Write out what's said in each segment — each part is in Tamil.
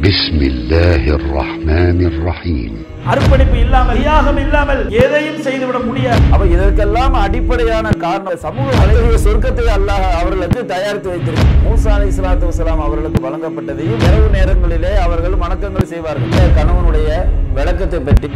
بسم الله الرحمن الرحيم அர்ப்பணிப்பு இல்லாமல் தியாகம் இல்லாமல் எதையும் செய்துவிட முடியாது அப்ப இதற்கெல்லாம் அடிப்படையான காரணம் சமூக வலைதள சொர்க்கத்தை அல்லாஹ் அவர்களுக்கு தயாரித்து வைத்திருக்கு மூசா அலி இஸ்லாத்து வசலாம் அவர்களுக்கு வழங்கப்பட்டதையும் இரவு நேரங்களிலே அவர்கள் வணக்கங்கள் செய்வார்கள் இந்த கணவனுடைய விளக்கத்தை பற்றி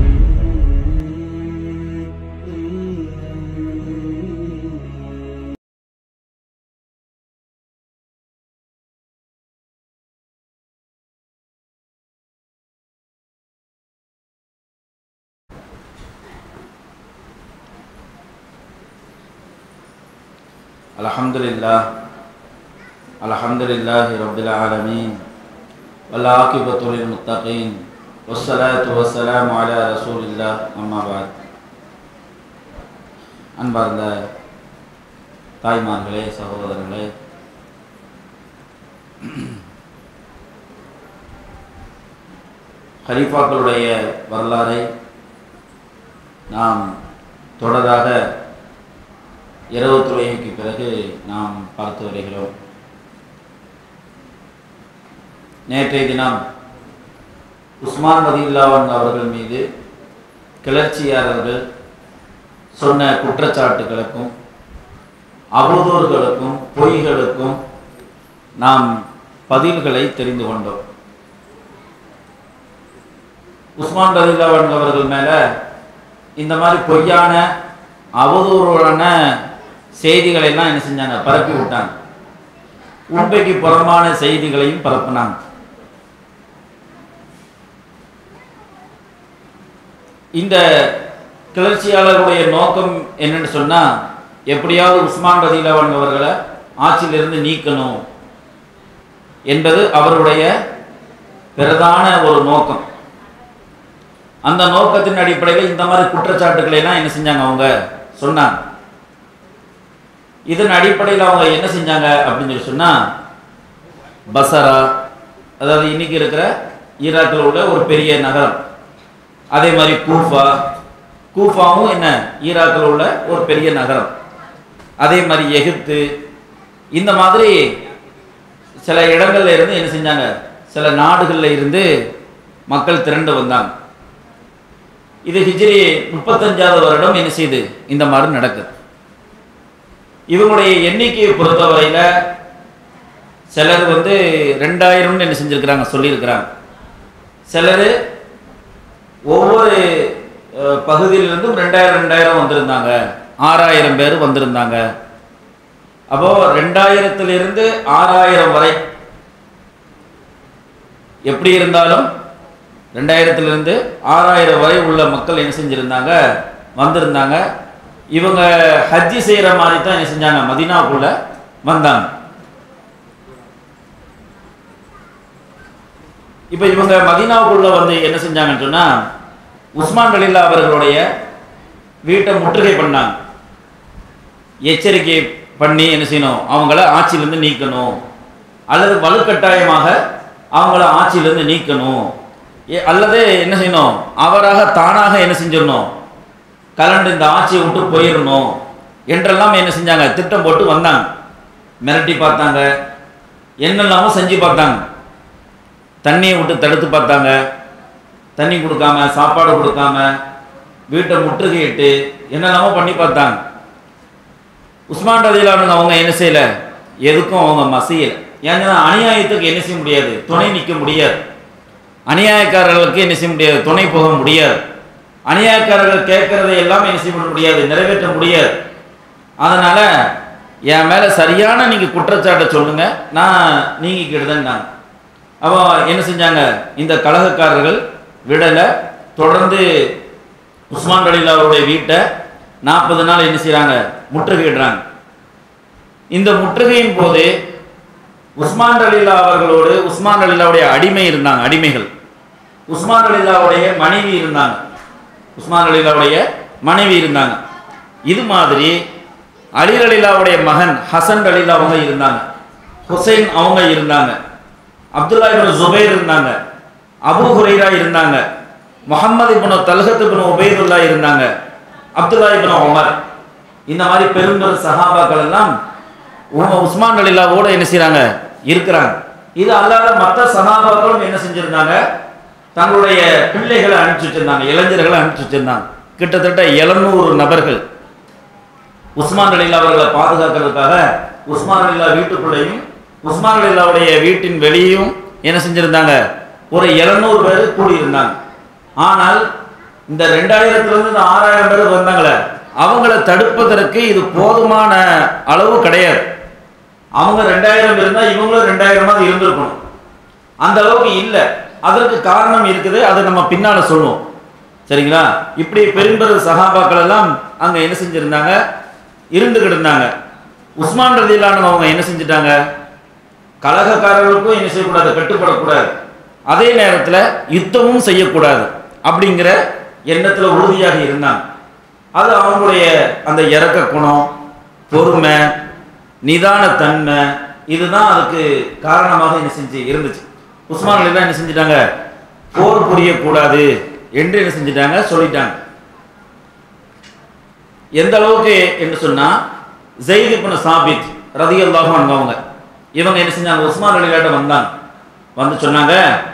الحمد لله الحمد لله رب العالمين والعاقبة للمتقين والصلاة والسلام على رسول الله أما بعد அன்பார்ந்த தாய்மார்களே சகோதரர்களே ஹரிஃபாக்களுடைய வரலாறை நாம் தொடராக இரவு தொழுகைக்கு பிறகு நாம் பார்த்து வருகிறோம் நேற்றைய தினம் உஸ்மான் மதியுல்லாவன் அவர்கள் மீது கிளர்ச்சியாளர்கள் சொன்ன குற்றச்சாட்டுகளுக்கும் அவதூறுகளுக்கும் பொய்களுக்கும் நாம் பதில்களை தெரிந்து கொண்டோம் உஸ்மான் ரதில்லாவன் அவர்கள் மேலே இந்த மாதிரி பொய்யான அவதூறான செய்திகளை எல்லாம் என்ன செஞ்சாங்க பரப்பி விட்டாங்க உண்மைக்கு புறம்பான செய்திகளையும் பரப்புனாங்க இந்த கிளர்ச்சியாளர்களுடைய நோக்கம் என்னன்னு சொன்னா எப்படியாவது உஸ்மான் ரதிலவன் அவர்களை ஆட்சியிலிருந்து நீக்கணும் என்பது அவருடைய பிரதான ஒரு நோக்கம் அந்த நோக்கத்தின் அடிப்படையில் இந்த மாதிரி குற்றச்சாட்டுக்களை எல்லாம் என்ன செஞ்சாங்க அவங்க சொன்னாங்க இதன் அடிப்படையில் அவங்க என்ன செஞ்சாங்க அப்படின்னு சொல்லி சொன்னா பசரா அதாவது இன்னைக்கு இருக்கிற ஈராக்கில் உள்ள ஒரு பெரிய நகரம் அதே மாதிரி கூஃபா கூஃபாவும் என்ன ஈராக்கில் உள்ள ஒரு பெரிய நகரம் அதே மாதிரி எகிப்து இந்த மாதிரி சில இடங்கள்ல இருந்து என்ன செஞ்சாங்க சில நாடுகளில் இருந்து மக்கள் திரண்டு வந்தாங்க இது ஹிஜ்ரி முப்பத்தஞ்சாவது வருடம் என்ன செய்யுது இந்த மாதிரி நடக்குது இவங்களுடைய எண்ணிக்கையை பொறுத்தவரையில் சிலர் வந்து ரெண்டாயிரம்னு என்ன செஞ்சுருக்கிறாங்க சொல்லியிருக்கிறாங்க சிலர் ஒவ்வொரு அஹ், பகுதியிலிருந்தும் ரெண்டாயிரம் ரெண்டாயிரம் வந்திருந்தாங்க ஆறாயிரம் பேர் வந்திருந்தாங்க அப்போ ரெண்டாயிரத்திலிருந்து ஆறாயிரம் வரை எப்படி இருந்தாலும் ரெண்டாயிரத்திலிருந்து ஆறாயிரம் வரை உள்ள மக்கள் என்ன செஞ்சுருந்தாங்க வந்திருந்தாங்க இவங்க ஹஜ்ஜி செய்கிற மாதிரி தான் என்ன செஞ்சாங்க மதினாவுக்குள்ள வந்தாங்க இப்போ இவங்க மதீனாவுக்குள்ள வந்து என்ன செஞ்சாங்கன்னு சொன்னா உஸ்மான் அலில்லா அவர்களுடைய வீட்டை முற்றுகை பண்ணாங்க எச்சரிக்கை பண்ணி என்ன செய்யணும் அவங்கள ஆட்சியிலேருந்து நீக்கணும் அல்லது வலுக்கட்டாயமாக அவங்கள ஆட்சியிலேருந்து நீக்கணும் ஏ- அல்லது என்ன செய்யணும் அவராக தானாக என்ன செஞ்சிடணும் கலண்டு இந்த ஆட்சியை விட்டு போயிடணும் என்றெல்லாம் என்ன செஞ்சாங்க திட்டம் போட்டு வந்தாங்க மிரட்டி பார்த்தாங்க என்னெல்லாமோ செஞ்சு பார்த்தாங்க தண்ணியை விட்டு தடுத்து பார்த்தாங்க தண்ணி கொடுக்காம சாப்பாடு கொடுக்காம வீட்டை முற்றுகையிட்டு என்னெல்லாமோ பண்ணி பார்த்தாங்க உஸ்மான் ரதிலானு அவங்க என்ன செய்யல எதுக்கும் அவங்க மசியல ஏன்னா அநியாயத்துக்கு என்ன செய்ய முடியாது துணை நிற்க முடியாது அநியாயக்காரர்களுக்கு என்ன செய்ய முடியாது துணை போக முடியாது அநியாயக்காரர்கள் கேட்கறதை எல்லாம் என்ன செய்ய முடியாது நிறைவேற்ற முடியாது அதனால என் மேல சரியான நீங்க குற்றச்சாட்டை சொல்லுங்க நான் நீங்கிக்கிடுதேன்னாங்க அப்போ என்ன செஞ்சாங்க இந்த கழகக்காரர்கள் விடலை தொடர்ந்து உஸ்மான் ரலீலா அவருடைய வீட்டை நாற்பது நாள் என்ன செய்கிறாங்க முற்றுகையிடுறாங்க இந்த முற்றுகையின் போது உஸ்மான் ரலீலா அவர்களோடு உஸ்மான் ரலீலாவுடைய அடிமை இருந்தாங்க அடிமைகள் உஸ்மான் ரலீலாவுடைய மனைவி இருந்தாங்க உஸ்மான் ரலீலாவுடைய மனைவி இருந்தாங்க இது மாதிரி அலி ரலீலாவுடைய மகன் ஹசன் ரலீலா அவங்க இருந்தாங்க ஹுசைன் அவங்க இருந்தாங்க அப்துல்லா இப்னு ஜுபைர் இருந்தாங்க அபூ ஹுரைரா இருந்தாங்க முஹம்மது இப்னு தல்ஹத் இப்னு உபைதுல்லா இருந்தாங்க அப்துல்லா இப்னு உமர் இந்த மாதிரி பெரும் பெரும் சஹாபாக்கள் எல்லாம் உம- உஸ்மான் அலிலாவோட என்ன செய்றாங்க இருக்கிறாங்க இது அல்லாத மற்ற சகாபாக்களும் என்ன செஞ்சிருந்தாங்க தங்களுடைய பிள்ளைகளை அனுப்பிச்சு வச்சிருந்தாங்க இளைஞர்களை அனுப்பிச்சு வச்சிருந்தாங்க கிட்டத்தட்ட எழுநூறு நபர்கள் உஸ்மான் அலிலா அவர்களை பாதுகாக்கிறதுக்காக உஸ்மான் அலிலா வீட்டுக்குள்ளேயும் உஸ்மான் அலிலாவுடைய வீட்டின் வெளியும் என்ன செஞ்சிருந்தாங்க ஒரு எழுநூறு பேர் கூடியிருந்தாங்க ஆனால் இந்த ரெண்டாயிரத்துல இருந்து இந்த ஆறாயிரம் பேர் வந்தாங்களே அவங்கள தடுப்பதற்கு இது போதுமான அளவு கிடையாது அவங்க ரெண்டாயிரம் இருந்தா இவங்களும் ரெண்டாயிரமாவது இருந்திருக்கணும் அந்த அளவுக்கு இல்லை அதற்கு காரணம் இருக்குது அதை நம்ம பின்னால சொல்லுவோம் சரிங்களா இப்படி பெரும்பெரு சகாபாக்கள் எல்லாம் அங்க என்ன செஞ்சிருந்தாங்க இருந்து கிடந்தாங்க உஸ்மான் ரதிலான அவங்க என்ன செஞ்சிட்டாங்க கலகக்காரர்களுக்கும் என்ன செய்யக்கூடாது கட்டுப்படக்கூடாது அதே நேரத்தில் யுத்தமும் செய்யக்கூடாது அப்படிங்கிற எண்ணத்தில் உறுதியாக இருந்தாங்க அது அவங்களுடைய அந்த இறக்க குணம் பொறுமை நிதானத்தன்மை இதுதான் அதுக்கு காரணமாக என்ன செஞ்சு இருந்துச்சு உஸ்மான் அலி என்ன செஞ்சிட்டாங்க போர் புரியக்கூடாது என்று என்ன செஞ்சிட்டாங்க சொல்லிட்டாங்க எந்த அளவுக்கு என்று சொன்னா ஜெயித் இப்னு சாபித் ரதியல்லாஹு அன்ஹு அவங்க இவங்க என்ன செஞ்சாங்க உஸ்மான் அலிலாட்ட வந்தாங்க வந்து சொன்னாங்க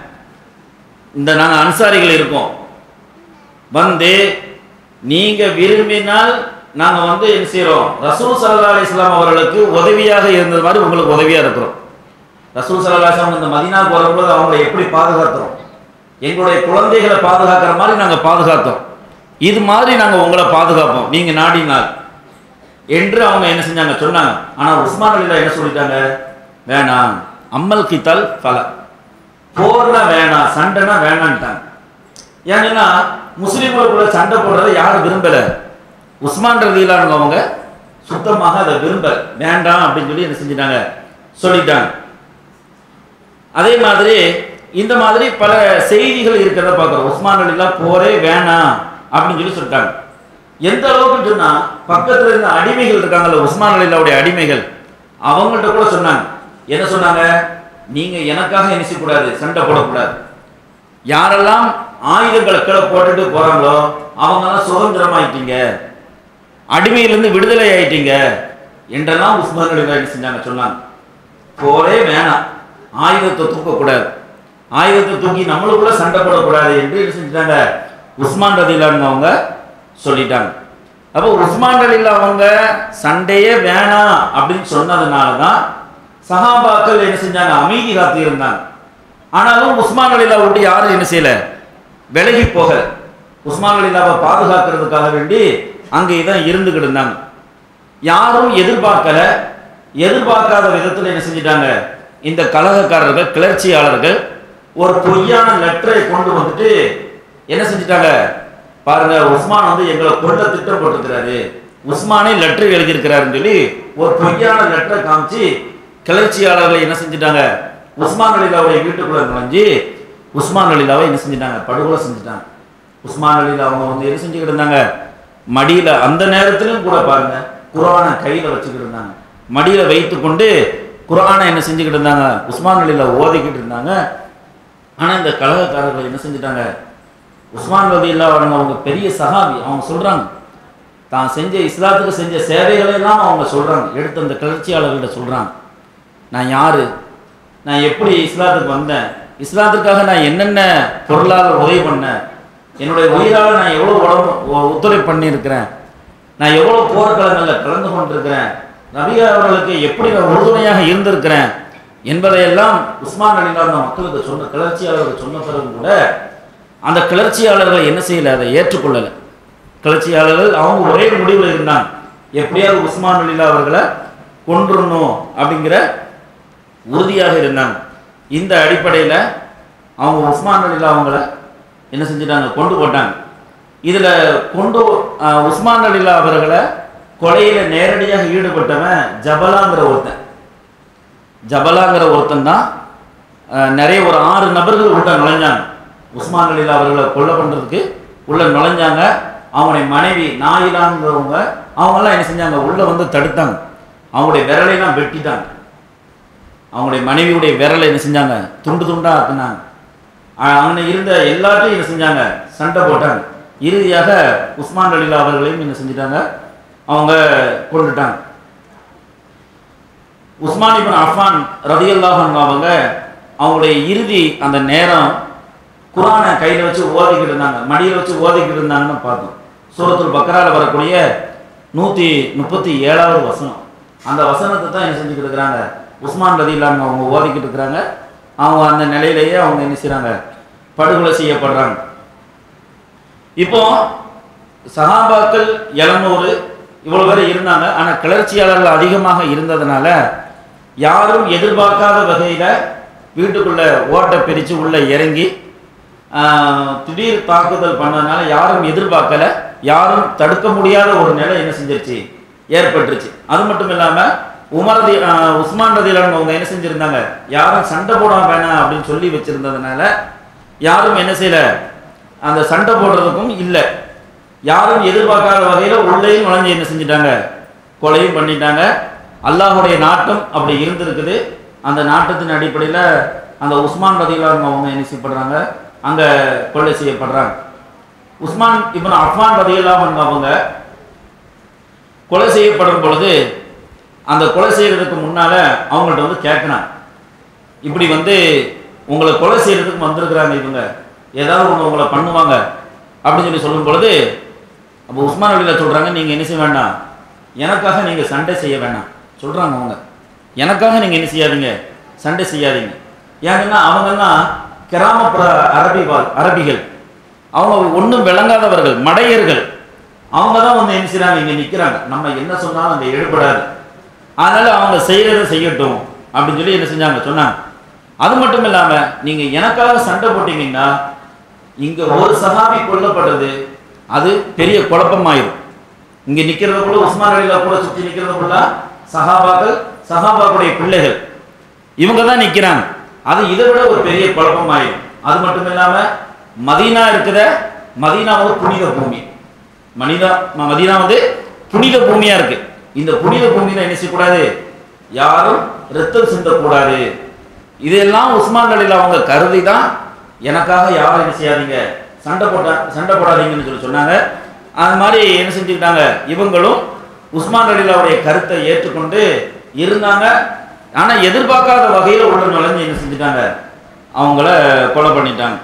இந்த நாங்கள் அன்சாரிகள் இருக்கோம் வந்து நீங்க விரும்பினால் நாங்க வந்து என்ன செய்றோம் ரசூல் சல்லா அலிஸ்லாம் அவர்களுக்கு உதவியாக இருந்தது மாதிரி உங்களுக்கு உதவியா இருக்கிறோம் ரசூல் சல்லா அலிஸ்லாம் இந்த மதினாவுக்கு வரும்போது அவங்களை எப்படி பாதுகாக்கிறோம் எங்களுடைய குழந்தைகளை பாதுகாக்கிற மாதிரி நாங்க பாதுகாத்தோம் இது மாதிரி நாங்க உங்களை பாதுகாப்போம் நீங்க நாடினால் என்று அவங்க என்ன செஞ்சாங்க சொன்னாங்க ஆனா உஸ்மான் அலிலா என்ன சொல்லிட்டாங்க வேணாம் அம்மல் கித்தால் பல போர்னா வேணாம் சண்டைனா வேணான்ட்டாங்க ஏன்னா முஸ்லீம்களுக்குள்ள சண்டை போடுறதை யாரும் விரும்பல உஸ்மான் ரதியிலானவங்க அவங்க சுத்தமாக அதை விரும்பல வேண்டாம் அப்படின்னு சொல்லி என்ன செஞ்சிட்டாங்க சொல்லிட்டாங்க அதே மாதிரி இந்த மாதிரி பல செய்திகள் இருக்கிறத பார்க்குறோம் உஸ்மான் அலிலா போரே வேணாம் அப்படின்னு சொல்லி சொல்லிட்டாங்க எந்த அளவுக்கு சொன்னா பக்கத்துல இருந்த அடிமைகள் இருக்காங்கல்ல உஸ்மான் அலிலாவுடைய அடிமைகள் அவங்கள்ட்ட கூட சொன்னாங்க என்ன சொன்னாங்க நீங்க எனக்காக என்ன செய்யக்கூடாது சண்டை போடக்கூடாது யாரெல்லாம் ஆயுதங்களை கீழே போட்டுட்டு போறாங்களோ அவங்கெல்லாம் சுதந்திரமாயிட்டீங்க அடிமையிலிருந்து விடுதலை ஆயிட்டீங்க என்றெல்லாம் உஸ்மான் அலிலா என்ன செஞ்சாங்க சொன்னாங்க போரே வேணாம் ஆயுதத்தை தூக்கக்கூடாது ஆயுதத்தை தூக்கி நம்மளுக்குள்ள சண்டை போடக்கூடாது என்று என்ன செஞ்சிட்டாங்க உஸ்மான் ரதிலான்னு அவங்க சொல்லிட்டாங்க அப்போ உஸ்மான் ரலிலா அவங்க சண்டையே வேணாம் அப்படின்னு சொன்னதுனால தான் சஹாபாக்கள் என்ன செஞ்சாங்க அமைதி காத்து இருந்தாங்க ஆனாலும் உஸ்மான் அலிலா விட்டு யாரும் என்ன செய்யல விலகி போகல உஸ்மான் அலிலாவை பாதுகாக்கிறதுக்காக வேண்டி அங்கே தான் இருந்துகிட்டு இருந்தாங்க யாரும் எதிர்பார்க்கல எதிர்பார்க்காத விதத்தில் என்ன செஞ்சிட்டாங்க இந்த கலகக்காரர்கள் கிளர்ச்சியாளர்கள் ஒரு பொய்யான லெட்டரை கொண்டு வந்துட்டு என்ன செஞ்சிட்டாங்க பாருங்க உஸ்மான் வந்து எங்களை கொண்ட திட்டம் போட்டிருக்கிறாரு உஸ்மானே லெட்டர் எழுதியிருக்கிறாருன்னு சொல்லி ஒரு பொய்யான லெட்டரை காமிச்சு கிளர்ச்சியாளர்கள் என்ன செஞ்சிட்டாங்க உஸ்மான் அலிலாவுடைய வீட்டுக்குள்ள நுழைஞ்சு உஸ்மான் அலிலாவை என்ன செஞ்சிட்டாங்க படுகொலை செஞ்சுட்டாங்க உஸ்மான் அலிலா அவங்க வந்து என்ன செஞ்சுக்கிட்டு இருந்தாங்க மடியில அந்த நேரத்திலும் கூட பாருங்க குரானை கையில வச்சுக்கிட்டு இருந்தாங்க மடியில வைத்து கொண்டு குரானை என்ன செஞ்சுக்கிட்டு இருந்தாங்க உஸ்மான் அலிலா ஓதிக்கிட்டு இருந்தாங்க ஆனா இந்த கழகக்காரர்கள் என்ன செஞ்சுட்டாங்க உஸ்மான் ரதி அவங்க அவங்க பெரிய சஹாபி அவங்க சொல்றாங்க தான் செஞ்ச இஸ்லாத்துக்கு செஞ்ச சேவைகளை எல்லாம் அவங்க சொல்றாங்க எடுத்து அந்த கிளர்ச்சியாளர்கள்ட்ட சொல்றாங்க நான் யாரு நான் எப்படி இஸ்லாத்துக்கு வந்தேன் இஸ்லாத்துக்காக நான் என்னென்ன பொருளால் உதவி பண்ணேன் என்னுடைய உயிரால் நான் எவ்வளோ உடம்பு ஒ- ஒத்துழைப்பு பண்ணியிருக்கிறேன் நான் எவ்வளோ போர்க்களங்களில் கலந்து கொண்டிருக்கிறேன் நபியா அவர்களுக்கு எப்படி நான் உறுதுணையாக இருந்திருக்கிறேன் என்பதையெல்லாம் உஸ்மான் அலிலா அந்த மக்களுக்கு சொன்ன கிளர்ச்சியாளர்கள் சொன்ன பிறகு கூட அந்த கிளர்ச்சியாளர்கள் என்ன செய்யலை அதை ஏற்றுக்கொள்ளலை கிளர்ச்சியாளர்கள் அவங்க ஒரே முடிவில் இருந்தாங்க எப்படியாவது உஸ்மான் அலிலா அவர்களை கொன்றுடணும் அப்படிங்கிற உறுதியாக இருந்தாங்க இந்த அடிப்படையில் அவங்க உஸ்மான் அலிலா அவங்கள என்ன செஞ்சிட்டாங்க கொண்டு போட்டாங்க இதில் கொண்டு அஹ், உஸ்மான் அலிலா அவர்களை கொலையில் நேரடியாக ஈடுபட்டவன் ஜபலாங்கிற ஒருத்தன் ஜபலாங்கிற ஒருத்தன் தான் அஹ், நிறைய ஒரு ஆறு நபர்கள் உள்ள நுழைஞ்சாங்க உஸ்மான் அலிலா அவர்களை கொலை பண்ணுறதுக்கு உள்ள நுழைஞ்சாங்க அவங்களுடைய மனைவி நாயிலாங்கிறவங்க அவங்கெல்லாம் என்ன செஞ்சாங்க உள்ள வந்து தடுத்தாங்க அவங்களுடைய விரலையெல்லாம் வெட்டிட்டாங்க அவங்களுடைய மனைவியுடைய விரலை என்ன செஞ்சாங்க துண்டு துண்டா ஆக்குனாங்க அ- அங்கே இருந்த எல்லாத்தையும் என்ன செஞ்சாங்க சண்டை போட்டாங்க இறுதியாக உஸ்மான் அலிலா அவர்களையும் என்ன செஞ்சிட்டாங்க அவங்க கொண்டுட்டாங்க உஸ்மான் இப்னு அஃபான் ரதியல்லாஹு அன்ஹு அவங்க அவங்களுடைய இறுதி அந்த நேரம் குரானை கையில் வச்சு ஓதிக்கிட்டு இருந்தாங்க மடியில் வச்சு ஓதிக்கிட்டு இருந்தாங்கன்னு பார்த்தோம் சூரத்துல் பக்கரால வரக்கூடிய நூற்றி முப்பத்தி ஏழாவது வசனம் அந்த வசனத்தை தான் என்ன செஞ்சுக்கிட்டு இருக்கிறாங்க உஸ்மான் ரதி இல்லாமல் அவங்க ஓதிக்கிட்டு இருக்கிறாங்க அவங்க அந்த நிலையிலேயே அவங்க என்ன செய்கிறாங்க படுகொலை செய்யப்படுறாங்க இப்போ சஹாபாக்கள் எழுநூறு இவ்வளோ பேர் இருந்தாங்க ஆனால் கிளர்ச்சியாளர்கள் அதிகமாக இருந்ததுனால யாரும் எதிர்பார்க்காத வகையில் வீட்டுக்குள்ள ஓட்டை பிரித்து உள்ளே இறங்கி ஆஹ், திடீர் தாக்குதல் பண்ணதுனால யாரும் எதிர்பார்க்கல யாரும் தடுக்க முடியாத ஒரு நிலை என்ன செஞ்சிருச்சு ஏற்பட்டுருச்சு அது மட்டும் இல்லாமல் உமர் ரதி ஆஹ், உஸ்மான் ரதிலான் அவங்க என்ன செஞ்சுருந்தாங்க யாரும் சண்டை போட வேணாம் அப்படின்னு சொல்லி வச்சிருந்ததுனால யாரும் என்ன செய்யல அந்த சண்டை போடுறதுக்கும் இல்லை யாரும் எதிர்பார்க்காத வகையில் உள்ளேயும் நுழைஞ்சு என்ன செஞ்சிட்டாங்க கொலையும் பண்ணிட்டாங்க அல்லாஹுடைய நாட்டம் அப்படி இருந்திருக்குது அந்த நாட்டத்தின் அடிப்படையில் அந்த உஸ்மான் ரதிலான் அவங்க என்ன செய்யப்படுறாங்க அங்கே கொலை செய்யப்படுறாங்க உஸ்மான் இப்னு அஃப்மான் ரதியெல்லாம் அவங்க கொலை செய்யப்படும் பொழுது அந்த கொலை செய்யறதுக்கு முன்னால அவங்கள்ட்ட வந்து கேட்கணும் இப்படி வந்து உங்களை கொலை செய்யறதுக்கு வந்திருக்கிறாங்க இவங்க ஏதாவது ஒன்று உங்களை பண்ணுவாங்க அப்படின்னு சொல்லி சொல்லும் பொழுது அப்போ உஸ்மான் அலியில் சொல்கிறாங்க நீங்கள் என்ன செய்ய வேண்டாம் எனக்காக நீங்கள் சண்டை செய்ய வேண்டாம் சொல்கிறாங்க அவங்க எனக்காக நீங்கள் என்ன செய்யாதீங்க சண்டை செய்யாதீங்க ஏன்னா அவங்கெல்லாம் கிராமப்புற அரபி வாழ் அரபிகள் அவங்க ஒன்றும் விளங்காதவர்கள் மடையர்கள் அவங்க தான் வந்து என்ன செய்றாங்க இங்கே நிற்கிறாங்க நம்ம என்ன சொன்னாலும் அங்கே எழுப்படாது அதனால அவங்க செய்கிறத செய்யட்டும் அப்படின்னு சொல்லி என்ன செஞ்சாங்க சொன்னாங்க அது மட்டும் இல்லாமல் நீங்கள் எனக்காக சண்டை போட்டீங்கன்னா இங்கே ஒரு சஹாபி கொல்லப்படுறது அது பெரிய குழப்பமாயிரும் இங்கே நிற்கிறதுக்குள்ள உஸ்மான் அலிலா கூட சுற்றி நிற்கிறதுக்குள்ள சஹாபாக்கள் சஹாபாக்குடைய பிள்ளைகள் இவங்க தான் நிற்கிறாங்க அது இதை விட ஒரு பெரிய குழப்பமாயிரும் அது மட்டும் இல்லாமல் மதீனா இருக்கிற மதீனா ஒரு புனித பூமி மனிதா ம- மதீனா வந்து புனித பூமியா இருக்கு இந்த புனித பூமியில என்ன செய்யக்கூடாது யாரும் ரத்தம் சிந்தக்கூடாது இதெல்லாம் உஸ்மான் அலில அவங்க கருதி தான் எனக்காக யாரும் என்ன செய்யாதீங்க சண்டை போட்டா சண்டை போடாதீங்கன்னு சொல்லி சொன்னாங்க அது மாதிரி என்ன செஞ்சுக்கிட்டாங்க இவங்களும் உஸ்மான் அலிலாவுடைய கருத்தை ஏற்றுக்கொண்டு இருந்தாங்க ஆனால் எதிர்பார்க்காத வகையில் உள்ள நுழைஞ்சு என்ன செஞ்சுட்டாங்க அவங்கள கொலை பண்ணிட்டாங்க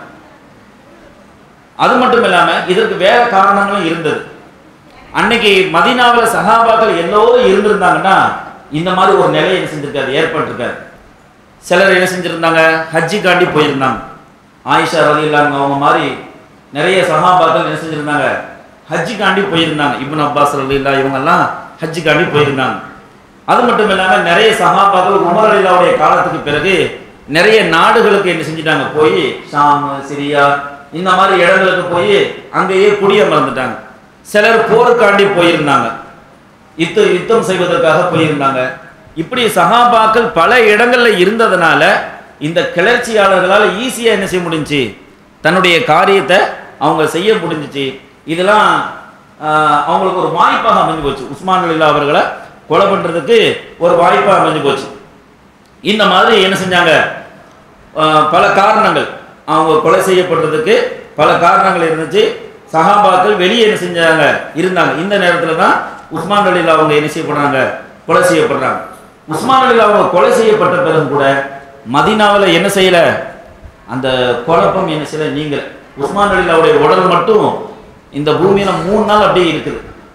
அது மட்டும் இல்லாமல் இதற்கு வேற காரணங்களும் இருந்தது அன்னைக்கு மதீனாவில் சஹாபாக்கள் எல்லோரும் இருந்திருந்தாங்கன்னா இந்த மாதிரி ஒரு நிலை என்ன செஞ்சிருக்காது ஏற்பட்டிருக்காது சிலர் என்ன செஞ்சுருந்தாங்க ஹஜ்ஜிக்காண்டி போயிருந்தாங்க ஆயிஷா ரலி அவங்க மாதிரி நிறைய சஹாபாக்கள் என்ன செஞ்சுருந்தாங்க ஹஜ்ஜிக்காண்டி போயிருந்தாங்க இப்னு அப்பாஸ் ரலி இல்லா இவங்கெல்லாம் ஹஜ்ஜிக்காண்டி போயிருந்தாங்க அது மட்டும் இல்லாமல் நிறைய சஹாபாக்கள் உமர் அலிலாவுடைய காலத்துக்கு பிறகு நிறைய நாடுகளுக்கு என்ன செஞ்சுட்டாங்க போய் ஷாம் சிரியா இந்த மாதிரி இடங்களுக்கு போய் அங்கேயே குடியமர்ந்துட்டாங்க சிலர் போருக்காண்டி போயிருந்தாங்க யுத்த யுத்தம் செய்வதற்காக போயிருந்தாங்க இப்படி சஹாபாக்கள் பல இடங்கள்ல இருந்ததுனால இந்த கிளர்ச்சியாளர்களால் ஈஸியாக என்ன செய்ய முடிஞ்சுச்சு தன்னுடைய காரியத்தை அவங்க செய்ய முடிஞ்சிச்சு இதெல்லாம் ஆஹ், அவங்களுக்கு ஒரு வாய்ப்பாக அமைஞ்சு போச்சு உஸ்மான் அலிலா அவர்களை கொலை பண்ணுறதுக்கு ஒரு வாய்ப்பாக அமைஞ்சு போச்சு இந்த மாதிரி என்ன செஞ்சாங்க ஆஹ், பல காரணங்கள் அவங்க கொலை செய்யப்படுறதுக்கு பல காரணங்கள் இருந்துச்சு சஹாபாக்கள் வெளியே என்ன செஞ்சாங்க இருந்தாங்க இந்த நேரத்தில் தான் உஸ்மான் அலிலா அவங்க என்ன செய்யப்படுறாங்க கொலை செய்யப்படுறாங்க உஸ்மான் அலிலா அவங்க கொலை செய்யப்பட்ட பிறகு கூட மதீனாவில் என்ன செய்யல அந்த குழப்பம் என்ன செய்யல நீங்கள் உஸ்மான் அலிலாவுடைய உடல் மட்டும் இந்த பூமியில மூணு நாள் அப்படியே இருக்குது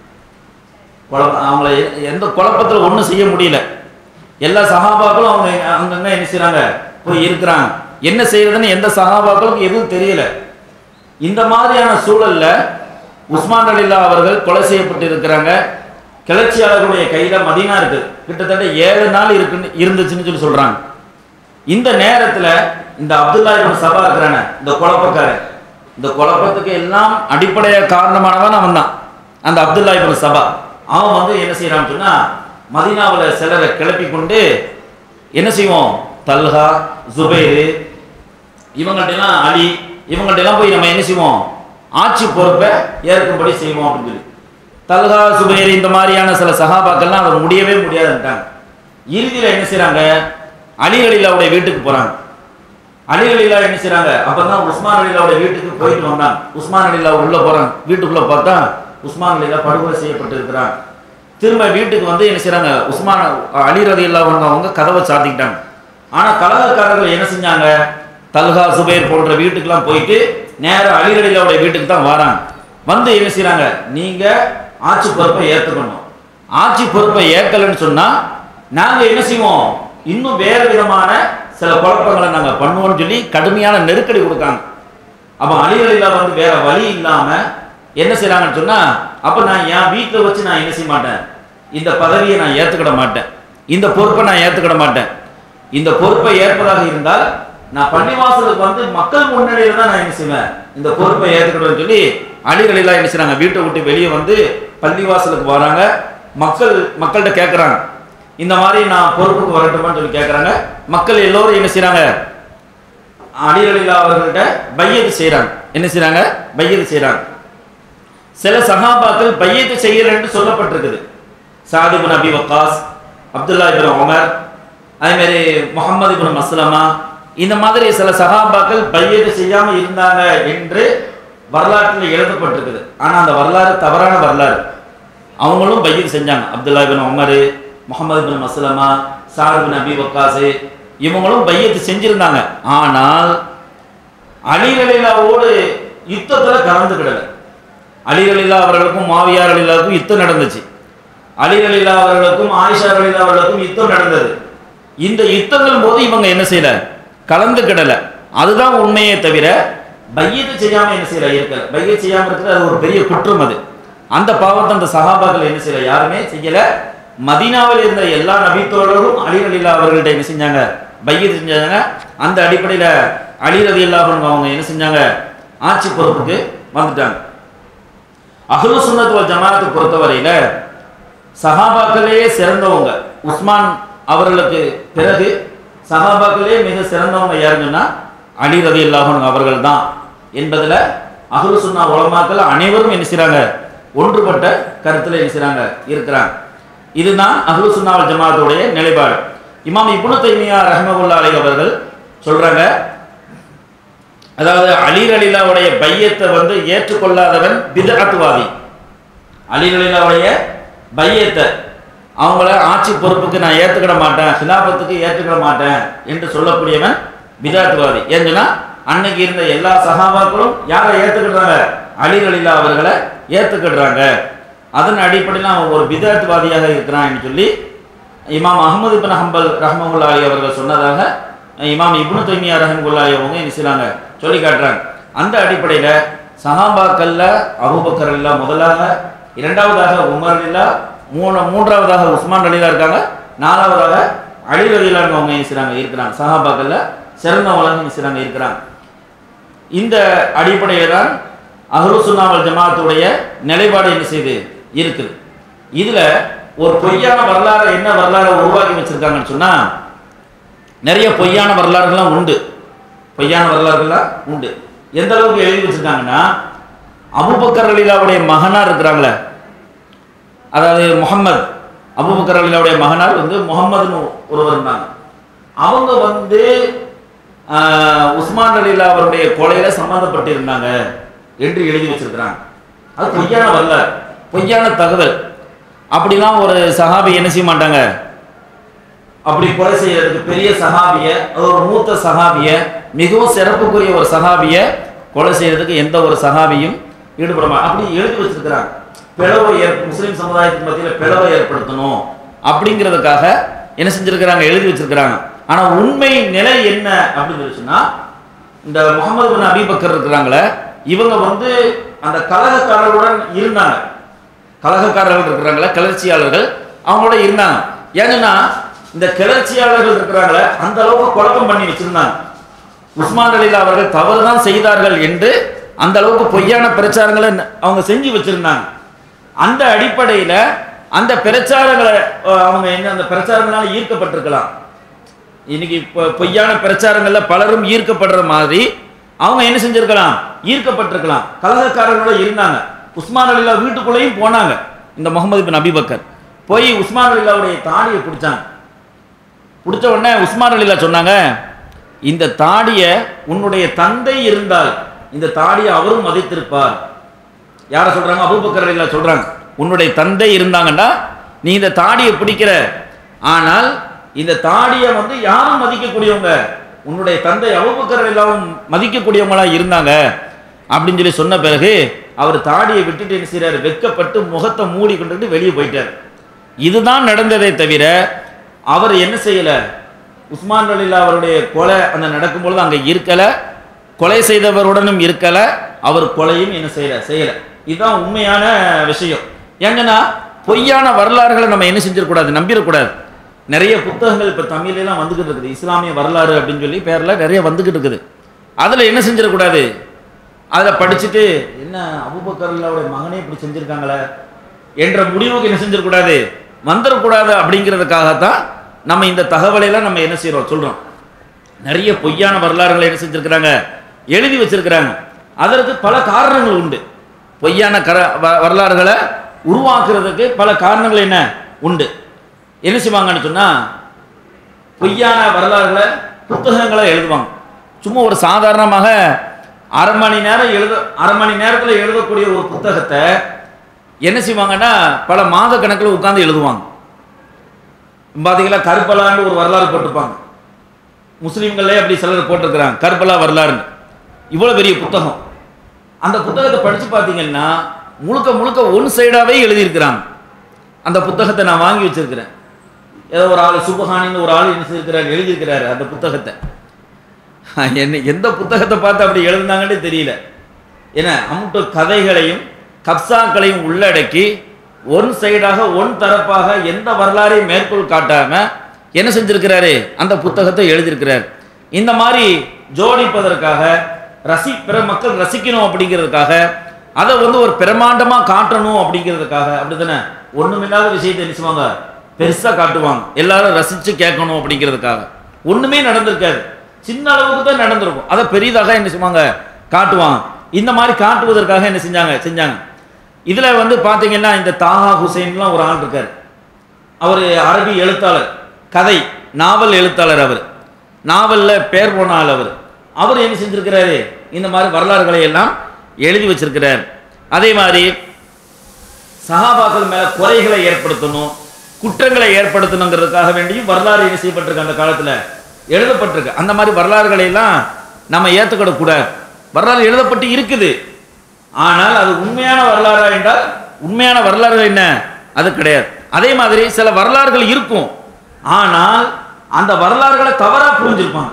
குழப்ப அவங்கள எ- எந்த குழப்பத்தில் ஒன்றும் செய்ய முடியல எல்லா சகாபாக்களும் அவங்க அங்கங்க என்ன செய்றாங்க போய் இருக்கிறாங்க என்ன செய்யறதுன்னு எந்த சகாபாக்களுக்கும் எதுவும் தெரியல இந்த மாதிரியான சூழல்ல உஸ்மான் அலில்லா அவர்கள் கொலை செய்யப்பட்டு இருக்கிறாங்க கிளர்ச்சியாளர்களுடைய கையில மதீனா இருக்கு கிட்டத்தட்ட ஏழு நாள் இருக்குன்னு இருந்துச்சுன்னு சொல்லி சொல்றாங்க இந்த நேரத்துல இந்த அப்துல்லா இப்னு சபா இருக்கிறானே இந்த குழப்பக்காரன் இந்த குழப்பத்துக்கு எல்லாம் அடிப்படைய காரணமானவன் அவன் தான் அந்த அப்துல்லா இப்னு சபா அவன் வந்து என்ன செய்யறான்னு சொன்னா மதீனாவுல சிலரை கிளப்பி கொண்டு என்ன செய்வோம் தல்ஹா ஜுபைரு இவங்கள்ட்ட எல்லாம் அலி இவங்கள்ட்ட எல்லாம் போய் நம்ம என்ன செய்வோம் ஆட்சி பொறுப்பை ஏற்கும்படி செய்வோம் அப்படின்னு சொல்லி தல்ஹா சுபைர் இந்த மாதிரியான சில சகாபாக்கள்லாம் அதை முடியவே முடியாதுன்ட்டாங்க இறுதியில் என்ன செய்றாங்க அலி அலிலாவுடைய வீட்டுக்கு போறாங்க அலி அலிலா என்ன செய்றாங்க அப்பதான் உஸ்மான் அலிலாவுடைய வீட்டுக்கு போயிட்டு வந்தாங்க உஸ்மான் அலிலா உள்ள போறாங்க வீட்டுக்குள்ள பார்த்தா உஸ்மான் அலிலா படுகொலை செய்யப்பட்டு இருக்கிறாங்க திரும்ப வீட்டுக்கு வந்து என்ன செய்றாங்க உஸ்மான் அலி ரதி அவங்க அவங்க கதவை சாத்திக்கிட்டாங்க ஆனா கலகக்காரர்கள் என்ன செஞ்சாங்க தல்ஹா சுபைர் போன்ற வீட்டுக்கெல்லாம் போயிட்டு நேரா அலிரலிலாவுடைய வீட்டுக்கு தான் வராங்க வந்து என்ன செய்றாங்க நீங்க ஆட்சி பொறுப்பை ஏத்துக்கணும் ஆட்சி பொறுப்பை ஏற்கலைன்னு சொன்னா நாங்க என்ன செய்வோம் இன்னும் வேற விதமான சில குழப்பங்களை நாங்க பண்ணுவோம்னு சொல்லி கடுமையான நெருக்கடி கொடுக்காங்க அப்ப அலிகளில வந்து வேற வழி இல்லாம என்ன செய்றாங்கன்னு சொன்னா அப்ப நான் என் வீட்டுல வச்சு நான் என்ன செய்ய மாட்டேன் இந்த பதவியை நான் ஏத்துக்கிட மாட்டேன் இந்த பொறுப்பை நான் ஏத்துக்கிட மாட்டேன் இந்த பொறுப்பை ஏற்பதாக இருந்தால் நான் பள்ளிவாசலுக்கு வந்து மக்கள் முன்னணியில தான் நான் என்ன செய்வேன் இந்த பொறுப்பை ஏத்துக்கிடுவேன்னு சொல்லி அலிகளெல்லாம் என்ன செய்றாங்க வீட்டை விட்டு வெளியே வந்து பள்ளிவாசலுக்கு வராங்க மக்கள் மக்கள்கிட்ட கேட்குறாங்க இந்த மாதிரி நான் பொறுப்புக்கு வரட்டுமான்னு சொல்லி கேட்குறாங்க மக்கள் எல்லோரும் என்ன செய்றாங்க அலிரலில்லா அவர்கள்ட்ட பையத்து செய்றாங்க என்ன செய்றாங்க பையத்து செய்றாங்க சில சஹாபாக்கள் பையத்து செய்யறேன்னு சொல்லப்பட்டிருக்குது Saad ibn Abi Waqqas Abdullah ibn Umar அதே மாதிரி முகமது இப்னு மஸ்லமா இந்த மாதிரி சில சஹாபாக்கள் பையத்து செய்யாம இருந்தாங்க என்று வரலாற்றில் எழுதப்பட்டிருக்குது ஆனா அந்த வரலாறு தவறான வரலாறு அவங்களும் பையத்து செஞ்சாங்க Abdullah ibn Umar Muhammad ibn Maslama Saad ibn Abi Waqqas இவங்களும் பையத்து செஞ்சிருந்தாங்க ஆனால் அலிரலிலாவோடு யுத்தத்துல கலந்துக்கிடல அலிரலில்லா அவர்களுக்கும் மாவியார் அலிலாவுக்கும் யுத்தம் நடந்துச்சு அலிரலில்லா அவர்களுக்கும் ஆயிஷா அலிலா அவர்களுக்கும் யுத்தம் நடந்தது இந்த யுத்தங்கள் போது இவங்க என்ன செய்யல கலந்துக்கிடல அதுதான் உண்மையே தவிர பையத்து செய்யாம என்ன செய்யல இருக்கல பையத்து செய்யாம இருக்கிறது அது ஒரு பெரிய குற்றம் அது அந்த பாவத்தை அந்த சகாபாக்கள் என்ன செய்யல யாருமே செய்யல மதீனாவில் இருந்த எல்லா நபித்தோழரும் அலி அலிலா அவர்கள்ட்ட என்ன செஞ்சாங்க பையத்து செஞ்சாங்க அந்த அடிப்படையில் அலி ரதி அவங்க என்ன செஞ்சாங்க ஆட்சி பொறுப்புக்கு வந்துட்டாங்க அஹ்லு சுன்னத் வல் ஜமாஅத்தை பொறுத்தவரையில சஹாபாக்களே சிறந்தவங்க உஸ்மான் அவர்களுக்கு பிறகு சஹாபாக்களே மிக சிறந்தவங்க யாருங்கன்னா அலி ரதி அவர்கள் தான் என்பதில் அஹ்லு சுன்னா உலமாக்கள் அனைவரும் என்ன செய்றாங்க ஒன்றுபட்ட கருத்தில் என்ன செய்றாங்க இருக்கிறாங்க இதுதான் அஹ்லு சுன்னா வல் ஜமாஅத்துடைய நிலைப்பாடு இமாம் இப்னு தைமியா ரஹ்மகுல்லா அலை அவர்கள் சொல்றாங்க அதாவது அலீர் அலிலாவுடைய பையத்தை வந்து ஏற்றுக்கொள்ளாதவன் பிதஅத்துவாதி அலீர் அலிலாவுடைய பையத்தை அவங்கள ஆட்சி பொறுப்புக்கு நான் ஏற்றுக்கிட மாட்டேன் ஹிலாபத்துக்கு ஏற்றுக்கிட மாட்டேன் என்று சொல்லக்கூடியவன் பிதாத்துவாதி ஏன்னா அன்னைக்கு இருந்த எல்லா சகாபாக்களும் யாரை ஏற்றுக்கிடுறாங்க அலீர் அலிலா அவர்களை ஏற்றுக்கிடுறாங்க அதன் அடிப்படையில் அவன் ஒரு பிதாத்துவாதியாக இருக்கிறான்னு சொல்லி இமாம் அகமது இப்னு ஹம்பல் ரஹ்மகுல்லா அலி அவர்கள் சொன்னதாக இமாம் இப்னு தைமியா ரஹமுல்லா அவங்க என்ன செய்றாங்க சொல்லி காட்டுறாங்க அந்த அடிப்படையில் சஹாபாக்கல்ல அபூபக்கர் அல்லா முதலாக இரண்டாவதாக உமர் அல்லா மூணு மூன்றாவதாக உஸ்மான் அலிலா இருக்காங்க நாலாவதாக அலி அலிலான்னு அவங்க என்ன செய்றாங்க இருக்கிறாங்க சஹாபாக்கல்ல சிறந்தவங்க என்ன செய்றாங்க இருக்கிறாங்க இந்த அடிப்படையில் தான் அஹ்லு சுன்னாவல் ஜமாத்துடைய நிலைப்பாடு என்ன செய்யுது இருக்குது இதுல ஒரு பொய்யான வரலாறு என்ன வரலாறு உருவாக்கி வச்சிருக்காங்கன்னு சொன்னா நிறைய பொய்யான வரலாறுகள்லாம் உண்டு பொய்யான வரலாறுகள்லாம் உண்டு எந்த அளவுக்கு எழுதி வச்சிருக்காங்கன்னா அபுபக்கர் அலிலாவுடைய மகனார் இருக்கிறாங்களே அதாவது முகம்மது அபுபக்கர் அலிலாவுடைய மகனார் வந்து முகம்மதுன்னு ஒருவர் இருந்தாங்க அவங்க வந்து ஆஹ், உஸ்மான் அலிலா அவருடைய கொலையில சம்மந்தப்பட்டிருந்தாங்க என்று எழுதி வச்சிருக்கிறாங்க அது பொய்யான வரலாறு பொய்யான தகவல் அப்படிலாம் ஒரு சஹாபி என்ன செய்ய மாட்டாங்க அப்படி கொலை செய்யறதுக்கு பெரிய சஹாபிய அது ஒரு மூத்த சஹாபிய மிகவும் சிறப்புக்குரிய ஒரு சஹாபிய கொலை செய்யறதுக்கு எந்த ஒரு சஹாபியும் ஈடுபட மா- அப்படி எழுதி வச்சிருக்கிறாங்க பிளவை ஏற் முஸ்லிம் சமுதாயத்தின் மத்தியில் பிளவை ஏற்படுத்தணும் அப்படிங்கிறதுக்காக என்ன செஞ்சிருக்கிறாங்க எழுதி வச்சிருக்கிறாங்க ஆனா உண்மை நிலை என்ன அப்படின்னு சொல்லி சொன்னா இந்த முகமது பின் அபிபக்கர் இருக்கிறாங்களே இவங்க வந்து அந்த கலகக்காரர்களுடன் இருந்தாங்க கலகக்காரர்கள் இருக்கிறாங்களே கிளர்ச்சியாளர்கள் அவங்களோட இருந்தாங்க ஏன்னா இந்த கிளர்ச்சியாளர்கள் இருக்கிறாங்களே அந்த அளவுக்கு குழப்பம் பண்ணி வச்சிருந்தாங்க உஸ்மான் அலிலா அவர்கள் தவறு தான் செய்தார்கள் என்று அந்த அளவுக்கு பொய்யான பிரச்சாரங்களை ந- அவங்க செஞ்சு வச்சிருந்தாங்க அந்த அடிப்படையில அந்த பிரச்சாரங்களை அஹ், அவங்க என்ன அந்த பிரச்சாரங்களால ஈர்க்கப்பட்டிருக்கலாம் இன்னைக்கு இப்போ பொய்யான பிரச்சாரங்கள்ல பலரும் ஈர்க்கப்படுற மாதிரி அவங்க என்ன செஞ்சிருக்கலாம் ஈர்க்கப்பட்டிருக்கலாம் கலகக்காரர்களோட இருந்தாங்க உஸ்மான் அலிலா வீட்டுக்குள்ளேயும் போனாங்க இந்த முகமது பின் அபிபக்கர் போய் உஸ்மான் அலிலாவுடைய தாடியை பிடிச்சாங்க பிடிச்ச உடனே உஸ்மான் அலிலா சொன்னாங்க இந்த தாடியை உன்னுடைய தந்தை இருந்தால் இந்த தாடியை அவரும் மதித்திருப்பார் யாரை சொல்றாங்க அபூபக்கர் அலிலா சொல்றாங்க உன்னுடைய தந்தை இருந்தாங்கன்னா நீ இந்த தாடியை பிடிக்கிற ஆனால் இந்த தாடியை வந்து யாரும் மதிக்கக்கூடியவங்க உன்னுடைய தந்தை அபுபக்கர் எல்லாம் மதிக்கக்கூடியவங்களா இருந்தாங்க அப்படின்னு சொல்லி சொன்ன பிறகு அவர் தாடியை விட்டுட்டு என்ன செய்றாரு வெட்கப்பட்டு முகத்தை மூடி கொண்டுட்டு வெளியே போயிட்டார் இதுதான் நடந்ததே தவிர அவர் என்ன செய்யல உஸ்மான் அலிலா அவருடைய கொலை அந்த நடக்கும்பொழுது அங்கே இருக்கல கொலை செய்தவருடனும் இருக்கல அவர் கொலையும் என்ன செய்யல செய்யல இதுதான் உண்மையான விஷயம் ஏங்கன்னா பொய்யான வரலாறுகளை நம்ம என்ன செஞ்சிடக்கூடாது நம்பிடக்கூடாது நிறைய புத்தகங்கள் இப்போ தமிழ்லாம் வந்துக்கிட்டு இருக்குது இஸ்லாமிய வரலாறு அப்படின்னு சொல்லி பேரில் நிறைய வந்துக்கிட்டு இருக்குது அதில் என்ன செஞ்சிடக்கூடாது அதில் படிச்சுட்டு என்ன அபுபக்கர்லாவுடைய மகனே இப்படி செஞ்சுருக்காங்களே என்ற முடிவுக்கு என்ன செஞ்சிடக்கூடாது வந்துடக்கூடாது அப்படிங்கிறதுக்காகத்தான் நம்ம இந்த தகவலையெல்லாம் நம்ம என்ன செய்கிறோம் சொல்கிறோம் நிறைய பொய்யான வரலாறுகளை என்ன செஞ்சிருக்கிறாங்க எழுதி வச்சிருக்கிறாங்க அதற்கு பல காரணங்கள் உண்டு பொய்யான கர வ- வரலாறுகளை உருவாக்குறதுக்கு பல காரணங்கள் என்ன உண்டு என்ன செய்வாங்கன்னு சொன்னா பொய்யான வரலாறுகளை புத்தகங்களை எழுதுவாங்க சும்மா ஒரு சாதாரணமாக அரை மணி நேரம் எழுத அரை மணி நேரத்தில் எழுதக்கூடிய ஒரு புத்தகத்தை என்ன செய்வாங்கன்னா பல மாத கணக்கில் உட்கார்ந்து எழுதுவாங்க பார்த்தீங்களா கருப்பலான்னு ஒரு வரலாறு போட்டிருப்பாங்க முஸ்லீம்களே அப்படி சிலர் போட்டிருக்கிறாங்க கர்பலா வரலாறுன்னு இவ்வளோ பெரிய புத்தகம் அந்த புத்தகத்தை படித்து பார்த்தீங்கன்னா முழுக்க முழுக்க ஒன் சைடாகவே எழுதியிருக்கிறாங்க அந்த புத்தகத்தை நான் வாங்கி வச்சிருக்கிறேன் ஏதோ ஒரு ஆள் சுபஹானின்னு ஒரு ஆள் என்ன செய்திருக்கிறார் எழுதியிருக்கிறாரு அந்த புத்தகத்தை என்ன எந்த புத்தகத்தை பார்த்து அப்படி எழுதுனாங்கன்னே தெரியல ஏன்னா அமுட்டு கதைகளையும் கப்சாக்களையும் உள்ளடக்கி ஒன் சைடாக ஒன் தரப்பாக எந்த வரலாறையும் மேற்கோள் காட்டாம என்ன செஞ்சிருக்கிறாரு அந்த புத்தகத்தை எழுதியிருக்கிறார் இந்த மாதிரி ஜோடிப்பதற்காக ரசி பிற மக்கள் ரசிக்கணும் அப்படிங்கிறதுக்காக அதை வந்து ஒரு பிரமாண்டமா காட்டணும் அப்படிங்கிறதுக்காக அப்படிதானே ஒண்ணுமில்லாத விஷயத்தை என்ன செய்வாங்க பெருசா காட்டுவாங்க எல்லாரும் ரசிச்சு கேட்கணும் அப்படிங்கிறதுக்காக ஒண்ணுமே நடந்திருக்காது சின்ன அளவுக்கு தான் நடந்திருக்கும் அதை பெரிதாக என்ன செய்வாங்க காட்டுவாங்க இந்த மாதிரி காட்டுவதற்காக என்ன செஞ்சாங்க செஞ்சாங்க இதுல வந்து பாத்தீங்கன்னா இந்த தாஹா ஹுசைன்லாம் ஒரு ஆள் இருக்காரு அவர் அரபி எழுத்தாளர் கதை நாவல் எழுத்தாளர் அவர் நாவல்ல பேர் போன ஆள் அவர் அவர் என்ன செஞ்சிருக்கிறாரு இந்த மாதிரி வரலாறுகளை எல்லாம் எழுதி வச்சிருக்கிறார் அதே மாதிரி சகாபாக்கள் மேல குறைகளை ஏற்படுத்தணும் குற்றங்களை ஏற்படுத்தணுங்கிறதுக்காக வேண்டியும் வரலாறு என்ன செய்யப்பட்டிருக்கு அந்த காலத்துல எழுதப்பட்டிருக்கு அந்த மாதிரி வரலாறுகளை எல்லாம் நம்ம ஏற்றுக்கிடக்கூடாது வரலாறு எழுதப்பட்டு இருக்குது ஆனால் அது உண்மையான வரலாறா என்றால் உண்மையான வரலாறு என்ன அது கிடையாது அதே மாதிரி சில வரலாறுகள் இருக்கும் ஆனால் அந்த வரலாறுகளை தவறா புரிஞ்சிருப்பாங்க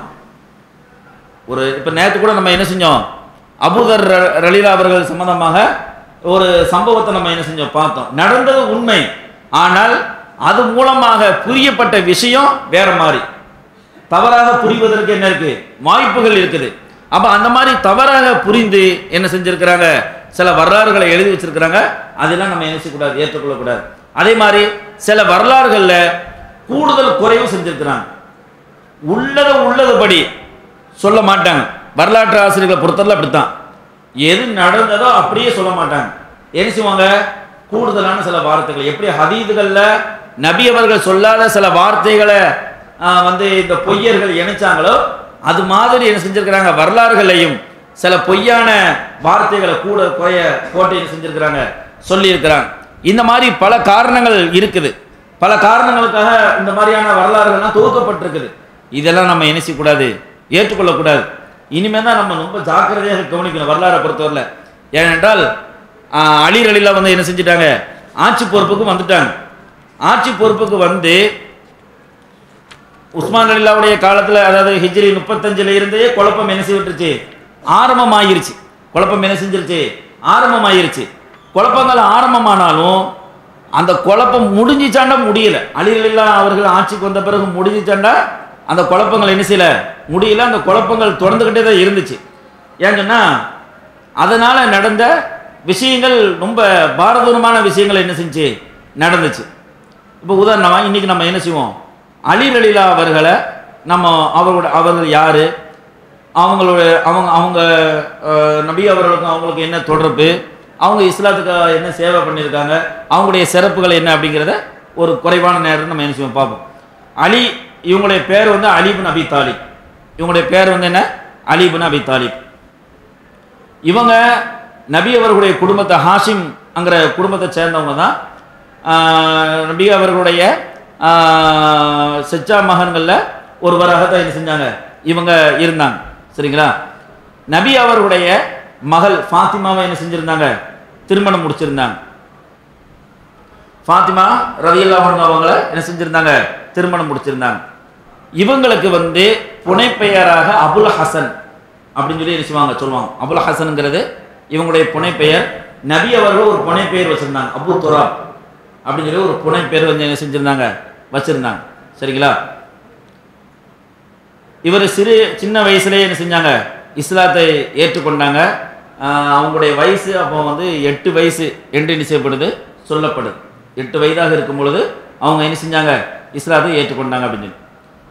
ஒரு இப்போ நேற்று கூட நம்ம என்ன செஞ்சோம் அபூதர் ர- ரலீலா அவர்கள் சம்பந்தமாக ஒரு சம்பவத்தை நம்ம என்ன செஞ்சோம் பார்த்தோம் நடந்தது உண்மை ஆனால் அது மூலமாக புரியப்பட்ட விஷயம் வேற மாதிரி தவறாக புரிவதற்கு என்ன இருக்கு வாய்ப்புகள் இருக்குது அப்ப அந்த மாதிரி தவறாக புரிந்து என்ன செஞ்சிருக்கிறாங்க சில வரலாறுகளை எழுதி வச்சிருக்கிறாங்க அதெல்லாம் நம்ம என்ன செய்யக்கூடாது ஏற்றுக்கொள்ளக்கூடாது அதே மாதிரி சில வரலாறுகள்ல கூடுதல் குறைவு செஞ்சிருக்கிறாங்க உள்ளதை உள்ளதுபடி சொல்ல மாட்டாங்க வரலாற்று ஆசிரியர்களை பொறுத்தவரை அப்படித்தான் எது நடந்ததோ அப்படியே சொல்ல மாட்டாங்க என்ன செய்வாங்க கூடுதலான சில வார்த்தைகள் எப்படி ஹதீதுகள்ல நபி அவர்கள் சொல்லாத சில வார்த்தைகளை ஆஹ், வந்து இந்த பொய்யர்கள் இணைச்சாங்களோ அது மாதிரி என்ன செஞ்சிருக்கிறாங்க வரலாறுகளையும் சில பொய்யான வார்த்தைகளை கூட குறைய போட்டு என்ன செஞ்சிருக்கிறாங்க சொல்லியிருக்கிறாங்க இந்த மாதிரி பல காரணங்கள் இருக்குது பல காரணங்களுக்காக இந்த மாதிரியான வரலாறுகள்லாம் தொகுக்கப்பட்டிருக்குது இதெல்லாம் நம்ம என்ன செய்யக்கூடாது ஏற்றுக்கொள்ளக்கூடாது இனிமே தான் நம்ம ரொம்ப ஜாக்கிரதையாக கவனிக்கணும் வரலாறை பொறுத்தவரையில் ஏனென்றால் ஆஹ், அலி ரலிலா வந்து என்ன செஞ்சிட்டாங்க ஆட்சி பொறுப்புக்கு வந்துட்டாங்க ஆட்சி பொறுப்புக்கு வந்து உஸ்மான் அலிலாவுடைய காலத்தில் அதாவது ஹிஜ்ரி முப்பத்தஞ்சுல இருந்தே குழப்பம் என்ன செய்விட்டுருச்சு ஆரம்பமாயிருச்சு குழப்பம் என்ன செஞ்சிருச்சு ஆரம்பமாயிருச்சு குழப்பங்கள் ஆரம்பமானாலும் அந்த குழப்பம் முடிஞ்சிச்சாண்டா முடியல அலிலா அவர்கள் ஆட்சிக்கு வந்த பிறகு முடிஞ்சிச்சாண்டா அந்த குழப்பங்கள் என்ன செய்யல முடியல அந்த குழப்பங்கள் தொடர்ந்துக்கிட்டே தான் இருந்துச்சு ஏன்னு சொன்னா அதனால நடந்த விஷயங்கள் ரொம்ப பாரதூரமான விஷயங்கள் என்ன செஞ்சு நடந்துச்சு இப்போ உதாரணமா இன்னைக்கு நம்ம என்ன செய்வோம் அலி லலிலா அவர்களை நம்ம அவர்களோட அவர்கள் யாரு அவங்களோட அவங்க அவங்க அஹ், நபி அவர்களுக்கும் அவங்களுக்கு என்ன தொடர்பு அவங்க இஸ்லாத்துக்கு என்ன சேவை பண்ணியிருக்காங்க அவங்களுடைய சிறப்புகள் என்ன அப்படிங்கிறத ஒரு குறைவான நேரம் நம்ம என்ன செய்வோம் பார்ப்போம் அலி இவங்களுடைய பேர் வந்து அலிபின் அபி தாலிப் இவங்களுடைய பேர் வந்து என்ன அலிபின் அபி தாலிப் இவங்க நபி அவர்களுடைய குடும்பத்தை ஹாஷிம் அங்கிற குடும்பத்தை சேர்ந்தவங்க தான் ஆஹ், நபி அவர்களுடைய ஆஹ், செச்சா மகன்களில் ஒருவராக தான் என்ன செஞ்சாங்க இவங்க இருந்தாங்க சரிங்களா நபி அவர்களுடைய மகள் ஃபாத்திமாவை என்ன செஞ்சிருந்தாங்க திருமணம் முடிச்சிருந்தாங்க ஃபாத்திமா ரலியல்லாஹு அன்ஹா அவங்கள என்ன செஞ்சிருந்தாங்க திருமணம் முடிச்சிருந்தாங்க இவங்களுக்கு வந்து புனைப்பெயராக அபுல் ஹசன் அப்படின்னு சொல்லி என்ன செய்வாங்க சொல்லுவாங்க அபுல் ஹசனுங்கிறது இவங்களுடைய புனைப்பெயர் நபி அவர்கள் ஒரு புனைப்பெயர் வச்சிருந்தாங்க அபு துராப் அப்படின்னு சொல்லி ஒரு புனைப்பெயர் வந்து என்ன செஞ்சிருந்தாங்க வச்சிருந்தாங்க சரிங்களா இவர் சிறு சின்ன வயசுலேயே என்ன செஞ்சாங்க இஸ்லாத்தை ஏற்றுக்கொண்டாங்க ஆஹ் அவங்களுடைய வயசு அப்போ வந்து எட்டு வயசு என்று என்ன செய்யப்படுது சொல்லப்படுது எட்டு வயதாக இருக்கும் பொழுது அவங்க என்ன செஞ்சாங்க இஸ்லாத்தை ஏற்றுக்கொண்டாங்க அப்படின்னு சொல்லி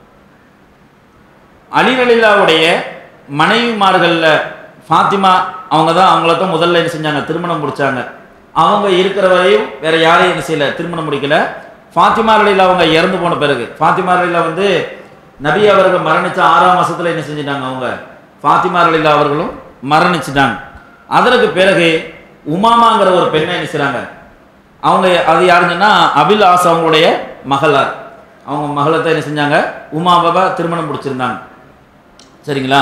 அலிரலில்லாவுடைய மனைவிமார்களில் ஃபாத்திமா அவங்க தான் அவங்கள தான் முதல்ல என்ன செஞ்சாங்க திருமணம் முடிச்சாங்க அவங்க இருக்கிற வரையும் வேற யாரையும் என்ன செய்யல திருமணம் முடிக்கல ஃபாத்திமா ரலில்லா அவங்க இறந்து போன பிறகு ஃபாத்திமா ரலில்லா வந்து நபி அவர்கள் மரணிச்ச ஆறாம் மாசத்துல என்ன செஞ்சிட்டாங்க அவங்க ஃபாத்திமா ரலில்லா அவர்களும் மரணிச்சிட்டாங்க அதற்கு பிறகு உமாமாங்கிற ஒரு பெண்ணை என்ன செய்றாங்க அவங்க அது யாருங்கன்னா அபில் ஆஸ் அவங்களுடைய மகளார் அவங்க மகளை தான் என்ன செஞ்சாங்க உமா பாபா திருமணம் முடிச்சிருந்தாங்க சரிங்களா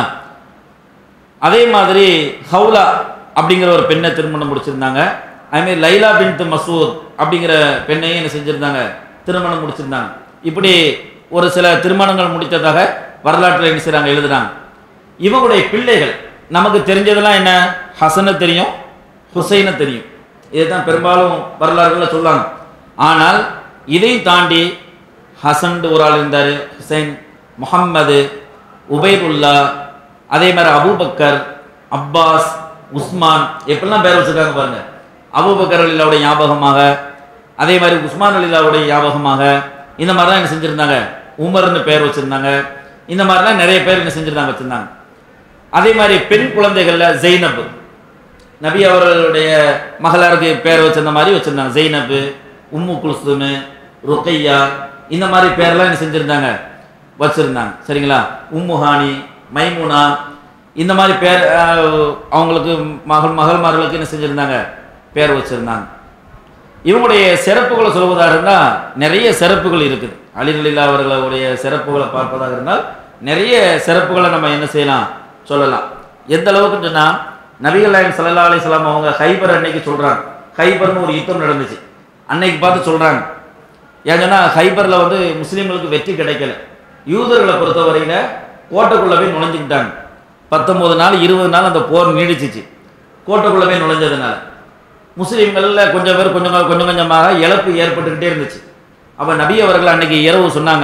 அதே மாதிரி ஹவுலா அப்படிங்கிற ஒரு பெண்ணை திருமணம் முடிச்சிருந்தாங்க அதேமாதிரி லைலா பின்த் மசூத் அப்படிங்கிற பெண்ணையும் என்ன செஞ்சிருந்தாங்க திருமணம் முடிச்சிருந்தாங்க இப்படி ஒரு சில திருமணங்கள் முடித்ததாக வரலாற்றில் என்ன செய்றாங்க எழுதுறாங்க இவங்களுடைய பிள்ளைகள் நமக்கு தெரிஞ்சதெல்லாம் என்ன ஹசனை தெரியும் ஹுசைனை தெரியும் இதுதான் பெரும்பாலும் வரலாறுகளில் சொல்லுவாங்க ஆனால் இதை தாண்டி ஹசன் ஒரு ஆள் இருந்தார் ஹுசைன் முஹம்மது உபைதுல்லா அதே மாதிரி அபூபக்கர் அப்பாஸ் உஸ்மான் எப்படிலாம் பேர் வச்சிருக்காங்க பாருங்க அபூபக்கர் அலிலாவுடைய ஞாபகமாக அதே மாதிரி உஸ்மான் அலிலாவுடைய ஞாபகமாக இந்த மாதிரிலாம் என்ன செஞ்சுருந்தாங்க உமர்னு பேர் வச்சுருந்தாங்க இந்த மாதிரிலாம் நிறைய பேர் என்ன செஞ்சுருந்தாங்க வச்சுருந்தாங்க அதே மாதிரி பெண் குழந்தைகள்ல ஜெய்னப் நபி அவர்களுடைய மகளாருக்கு பேர் வச்சிருந்த மாதிரி வச்சிருந்தாங்க ஜெய்னப் உம்மு குல்சுமு ருக்கையா இந்த மாதிரி பேர்லாம் என்ன செஞ்சிருந்தாங்க வச்சிருந்தாங்க சரிங்களா உம்முஹானி மைமுனா இந்த மாதிரி பேர் அஹ், அவங்களுக்கு மகள் மகள்மார்களுக்கு என்ன செஞ்சிருந்தாங்க பேர் வச்சிருந்தாங்க இவங்களுடைய சிறப்புகளை சொல்வதாக இருந்தால் நிறைய சிறப்புகள் இருக்குது அலிரலில்லா அவர்களுடைய சிறப்புகளை பார்ப்பதாக இருந்தால் நிறைய சிறப்புகளை நம்ம என்ன செய்யலாம் சொல்லலாம் எந்த அளவுக்கு சொன்னால் நபிகள் நாயகம் ஸல்லல்லாஹு அலைஹி வஸல்லம் அவங்க ஹைபர் அன்னைக்கு சொல்கிறாங்க ஹைபர்னு ஒரு யுத்தம் நடந்துச்சு அன்னைக்கு பார்த்து சொல்கிறாங்க ஏன் சொன்னா ஹைபரில் வந்து முஸ்லீம்களுக்கு வெற்றி கிடைக்கல யூதர்களை பொறுத்தவரையில் கோட்டைக்குள்ளே போய் நுழைஞ்சுக்கிட்டாங்க பத்தொம்போது நாள் இருபது நாள் அந்த போர் நீடிச்சிச்சு கோட்டைக்குள்ளே போய் நுழைஞ்சதுனால முஸ்லீம்களில் கொஞ்சம் பேர் கொஞ்சம் கொஞ்சம் கொஞ்சமாக இழப்பு ஏற்பட்டுக்கிட்டே இருந்துச்சு அப்போ நபி அவர்கள் அன்னைக்கு இரவு சொன்னாங்க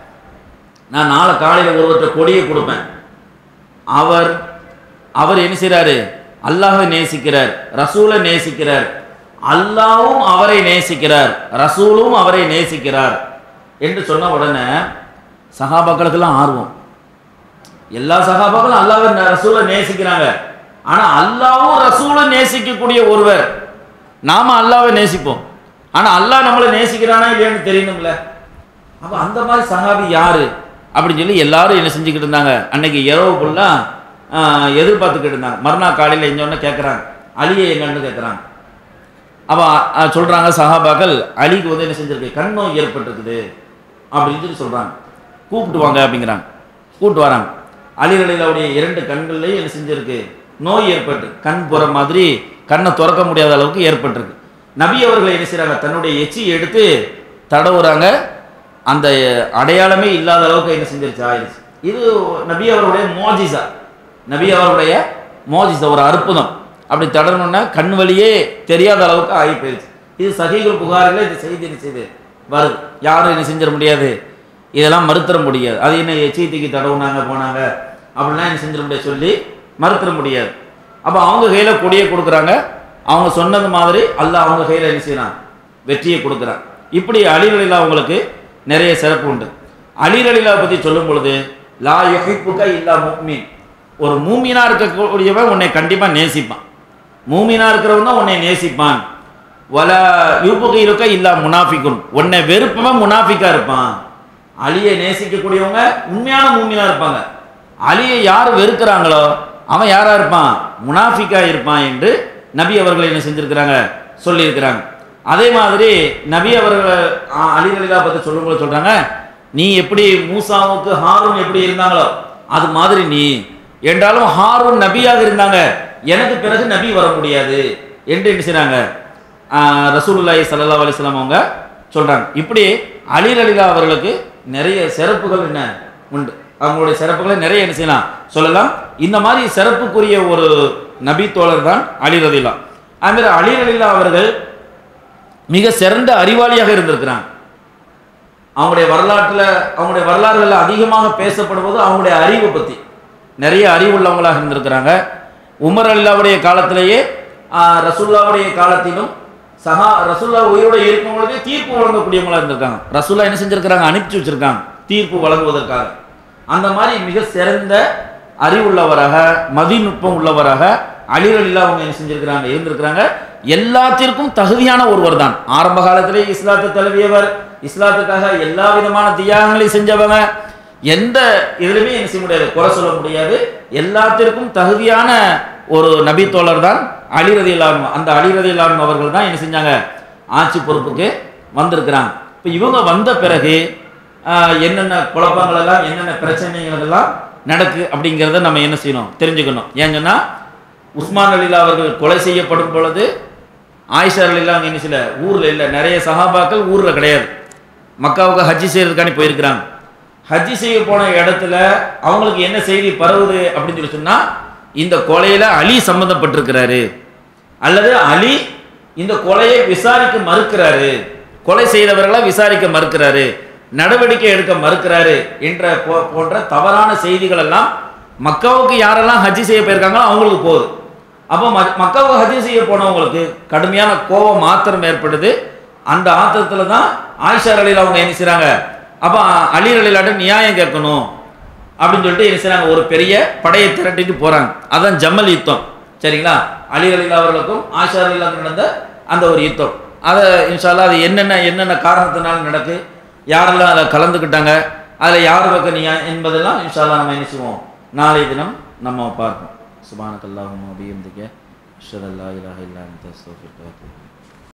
நான் நாளை காலையில் ஒருவர்கிட்ட கொடியை கொடுப்பேன் அவர் அவர் என்ன செய்கிறாரு அல்லாஹை நேசிக்கிறார் ரசூலை நேசிக்கிறார் அல்லாவும் அவரை நேசிக்கிறார் ரசூலும் அவரை நேசிக்கிறார் என்று சொன்ன உடனே சகாபாக்களுக்கெல்லாம் ஆர்வம் எல்லா சகாபாக்களும் அல்லாஹ்வை ந- ரசூலை நேசிக்கிறாங்க ஆனா அல்லாவும் ரசூலை நேசிக்கக்கூடிய ஒருவர் நாம அல்லாவை நேசிப்போம் ஆனா அல்லாஹ் நம்மளை நேசிக்கிறானா இல்லையான்னு தெரியணும்ல அப்ப அந்த மாதிரி சஹாபி யாரு அப்படின்னு சொல்லி எல்லாரும் என்ன செஞ்சுக்கிட்டு இருந்தாங்க அன்னைக்கு இரவு ஃபுல்லா எதிர்பார்த்துக்கிட்டு இருந்தாங்க மறுநாள் காலையில் எஞ்சோடனே கேட்குறாங்க அலியை எங்கன்னு கேட்குறாங்க அப்போ சொல்கிறாங்க சஹாபாக்கள் அலிக்கு வந்து என்ன செஞ்சிருக்கு கண் நோய் ஏற்பட்டிருக்குது அப்படின்னு சொல்லி சொல்கிறாங்க கூப்பிட்டு வாங்க அப்படிங்கிறாங்க கூப்பிட்டு வராங்க அலிரலிலாவுடைய இரண்டு கண்கள்லையும் என்ன செஞ்சிருக்கு நோய் ஏற்பட்டு கண் போகிற மாதிரி கண்ணை திறக்க முடியாத அளவுக்கு ஏற்பட்டிருக்கு நபி அவர்கள் என்ன செய்கிறாங்க தன்னுடைய எச்சியை எடுத்து தடவுறாங்க அந்த அடையாளமே இல்லாத அளவுக்கு என்ன செஞ்சிருச்சு ஆயிடுச்சு இது நபி அவருடைய மோஜிசா நபி அவருடைய மோஜிசா ஒரு அற்புதம் அப்படி தடணுன்னா கண் வழியே தெரியாத அளவுக்கு ஆகி போயிடுச்சு இது சகிகுல் புகாரில் இந்த செய்தி என்ன செய்யுது வருது யாரும் என்ன செஞ்சிட முடியாது இதெல்லாம் மறுத்தர முடியாது அது என்ன எச்சை தூக்கி தடவுனாங்க போனாங்க அப்படிலாம் என்ன செஞ்சிட முடியாது சொல்லி மறுத்தர முடியாது அப்போ அவங்க கையில் கொடியை கொடுக்குறாங்க அவங்க சொன்னது மாதிரி அல்லாஹ் அவங்க கையில் என்ன செய்யறான் வெற்றியை கொடுக்குறான் இப்படி அலிரலிலா அவங்களுக்கு நிறைய சிறப்பு உண்டு அலிரலிலா பற்றி சொல்லும் பொழுது லா யுஹிப்புக இல்லா முக்மீன் ஒரு மூமினா இருக்கக்கூடியவன் உன்னை கண்டிப்பாக நேசிப்பான் மூமினா இருக்கிறவன் தான் உன்னை நேசிப்பான் வல யூபுக இருக்க இல்லா முனாஃபிக்குன் உன்னை வெறுப்பவன் முனாஃபிக்கா இருப்பான் அலியை நேசிக்கக்கூடியவங்க உண்மையான மூமினா இருப்பாங்க அலியை யார் வெறுக்கிறாங்களோ அவன் யாரா இருப்பான் முனாஃபிக்கா இருப்பான் என்று நபி அவர்கள் என்ன செஞ்சிருக்கிறாங்க சொல்லியிருக்கிறாங்க அதே மாதிரி நபி அவர்கள் ஆ, அலி அலிலா பற்றி சொல்லும்போது சொல்றாங்க நீ எப்படி மூசாவுக்கு ஹாரூன் எப்படி இருந்தாங்களோ அது மாதிரி நீ என்றாலும் ஹாரூன் நபியாக இருந்தாங்க எனக்கு பிறகு நபி வர முடியாது என்று என்ன செய்றாங்க ஆஹ், ரசூலுல்லாஹி ஸல்லல்லாஹு அலைஹி வஸல்லம் அவங்க சொல்றாங்க இப்படி அலி அலிலா அவர்களுக்கு நிறைய சிறப்புகள் என்ன உண்டு அவங்களுடைய சிறப்புகளை நிறைய என்ன செய்யலாம் சொல்லலாம் இந்த மாதிரி சிறப்புக்குரிய ஒரு நபி தோழர் தான் அலி ரலிலா அது மாதிரி அலி ரலிலா அவர்கள் மிக சிறந்த அறிவாளியாக இருந்திருக்கிறாங்க அவங்களுடைய வரலாற்றில் அவங்களுடைய வரலாறுகளில் அதிகமாக பேசப்படுவது அவங்களுடைய அறிவை பற்றி நிறைய அறிவுள்ளவங்களாக இருந்திருக்கிறாங்க உமர் அல்லாவுடைய காலத்திலேயே ஆஹ், ரசூல்லாவுடைய காலத்திலும் சஹா ரசூல்லா உயிரோட இருக்கும் பொழுதே தீர்ப்பு வழங்கக்கூடியவங்களா இருந்திருக்காங்க ரசூல்லா என்ன செஞ்சிருக்கிறாங்க அனுப்பிச்சு வச்சிருக்காங்க தீர்ப்பு வழங்குவதற்காக அந்த மாதிரி மிக சிறந்த அறிவுள்ளவராக மதிநுட்பம் உள்ளவராக அலிரலில்லா அவங்க என்ன செஞ்சிருக்கிறாங்க இருந்திருக்கிறாங்க எல்லாத்திற்கும் தகுதியான ஒருவர் தான் ஆரம்ப காலத்திலே இஸ்லாத்தை தழுவியவர் இஸ்லாத்துக்காக எல்லா விதமான தியாகங்களையும் செஞ்சவங்க எந்த இதுலையுமே என்ன செய்ய முடியாது குறை சொல்ல முடியாது எல்லாத்திற்கும் தகுதியான ஒரு நபி தோழர் தான் அலிரதி இல்லாம அந்த அலிரதி இல்லாம அவர்கள் தான் என்ன செஞ்சாங்க ஆட்சி பொறுப்புக்கு வந்திருக்கிறாங்க இப்போ இவங்க வந்த பிறகு ஆஹ், என்னென்ன குழப்பங்கள் எல்லாம் என்னென்ன பிரச்சனைகள் எல்லாம் நடக்கு அப்படிங்கிறத நம்ம என்ன செய்யணும் தெரிஞ்சுக்கணும் ஏன் சொன்னா உஸ்மான் அலிலா அவர்கள் கொலை செய்யப்படும் பொழுது ஆயிஷா அலிலா அவங்க என்ன செய்யல ஊர்ல இல்லை நிறைய சஹாபாக்கள் ஊர்ல கிடையாது மக்காவுக்கு ஹஜ்ஜி செய்யறதுக்காண்டி போயிருக்கிறாங்க ஹஜ்ஜி செய்ய போன இடத்துல அவங்களுக்கு என்ன செய்தி பரவுது அப்படின்னு சொல்லி சொன்னா இந்த கொலையில அலி சம்மந்தப்பட்டிருக்கிறாரு அல்லது அலி இந்த கொலையை விசாரிக்க மறுக்கிறாரு கொலை செய்தவர்களை விசாரிக்க மறுக்கிறாரு நடவடிக்கை எடுக்க மறுக்கிறாரு என்ற போ- போன்ற தவறான செய்திகள் எல்லாம் மக்காவுக்கு யாரெல்லாம் ஹஜ்ஜி செய்ய போயிருக்காங்களோ அவங்களுக்கு போகுது அப்போ ம- மக்காவுக்கு ஹஜ்ஜி செய்ய போனவங்களுக்கு கடுமையான கோபம் ஆத்திரம் ஏற்படுது அந்த ஆத்திரத்துல தான் ஆயிஷா அலியில் அவங்க என்ன செய்றாங்க அப்போ அலி அலிலாட்ட நியாயம் கேட்கணும் அப்படின்னு சொல்லிட்டு என்ன செய்றாங்க ஒரு பெரிய படையை திரட்டிட்டு போறாங்க அதான் ஜமல் யுத்தம் சரிங்களா அலி அலிலா அவர்களுக்கும் ஆஷா அலிலாவுக்கும் நடந்த அந்த ஒரு யுத்தம் அதை இன்ஷால்லா அது என்னென்ன என்னென்ன காரணத்தினால நடக்கு யாரெல்லாம் அதில் கலந்துக்கிட்டாங்க அதில் யார் பக்கம் நீ என்பதெல்லாம் இன்ஷால்லா நம்ம என்ன செய்வோம் நாளைய தினம் நம்ம பார்ப்போம் சுபானக்கல்லாஹும் அபியம் திக்க அஷ்ஹது அல்லா இலாஹ இல்லா அன்த அஸ்தக்ஃபிருக்க வ அத்தூபு இலைக்.